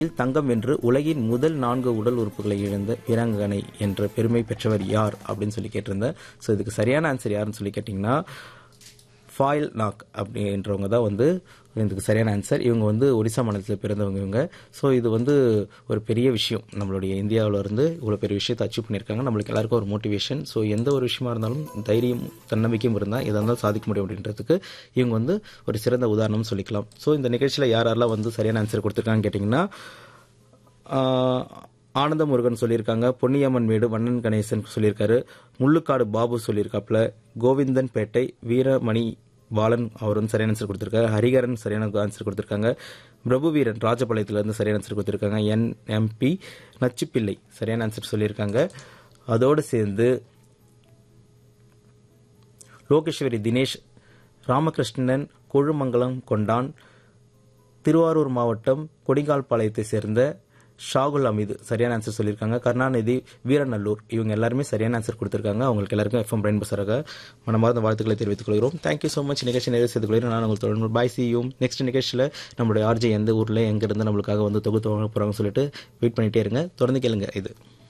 தங்கம் வென்று உலகின் முதல் நான்கு உடல் உறுப்புகளை இழந்த வீராங்கனை என்ற பெருமை பெற்றவர் யார் அப்படின்னு சொல்லி கேட்டிருந்தேன் ஸோ இதுக்கு சரியான ஆன்சர் யாருன்னு சொல்லி கேட்டிங்கன்னா ஃபாயில் நாக் அப்படின்றவங்க தான் வந்து இதுக்கு சரியான ஆன்சர் இவங்க வந்து ஒடிசா மாநிலத்தில் பிறந்தவங்க இவங்க ஸோ இது வந்து ஒரு பெரிய விஷயம் நம்மளுடைய இந்தியாவில் இருந்து இவ்வளோ பெரிய விஷயத்தை அச்சீவ் பண்ணியிருக்காங்க நம்மளுக்கு எல்லாருக்கும் ஒரு மோட்டிவேஷன் ஸோ எந்த ஒரு விஷயமா இருந்தாலும் தைரியம் தன்னம்பிக்கையும் இருந்தால் எதாக இருந்தாலும் சாதிக்க முடியும் அப்படின்றதுக்கு இவங்க வந்து ஒரு சிறந்த உதாரணம் சொல்லிக்கலாம் ஸோ இந்த நிகழ்ச்சியில் யார் யாரெல்லாம் வந்து சரியான ஆன்சர் கொடுத்துருக்காங்கன்னு கேட்டிங்கன்னா ஆஹ், ஆனந்த முருகன் சொல்லியிருக்காங்க பொன்னியம்மன் மேடு வண்ணன் கணேசன் சொல்லியிருக்காரு முள்ளுக்காடு பாபு சொல்லியிருக்காப்புல கோவிந்தன் பேட்டை வீரமணி பாலன் அவர் வந்து சரியான ஆன்சர் கொடுத்துருக்காரு ஹரிகரன் சரியான ஆன்சர் கொடுத்துருக்காங்க பிரபு வீரன் ராஜபாளையத்திலிருந்து சரியான ஆன்சர் கொடுத்துருக்காங்க என்எம்பி நச்சுப்பிள்ளை சரியான ஆன்சர் சொல்லியிருக்காங்க அதோடு சேர்ந்து லோகேஸ்வரி தினேஷ் ராமகிருஷ்ணன் கொழுமங்கலம் கொண்டான் திருவாரூர் மாவட்டம் கொடிங்கால்பாளையத்தை சேர்ந்த ஷாகுல் அமீது சரியான ஆன்சர் சொல்லியிருக்காங்க கருணாநிதி வீரநல்லூர் இவங்க எல்லாருமே சரியான ஆன்சர் கொடுத்திருக்காங்க அவங்களுக்கு எல்லாருக்கும் எஃப்எம் பிரைன் பசராக மனமார்ந்த வாழ்த்துக்களை தெரிவித்துக் கொள்கிறோம் தேங்க்யூ ஸோ மச் நிகழ்ச்சி நிறைவு செய்து கொள்கிறேன் நான் உங்களுக்கு தொடர்ந்து பாய் சியும் நெக்ஸ்ட் நிகழ்ச்சியில் நம்மளுடைய ஆர்ஜி எந்த ஊரில் எங்க இருந்து நம்மளுக்காக வந்து தொகுத்து வாங்க போகிறாங்கன்னு சொல்லிட்டு வெயிட் பண்ணிட்டே இருங்க தொடர்ந்து கேளுங்க இது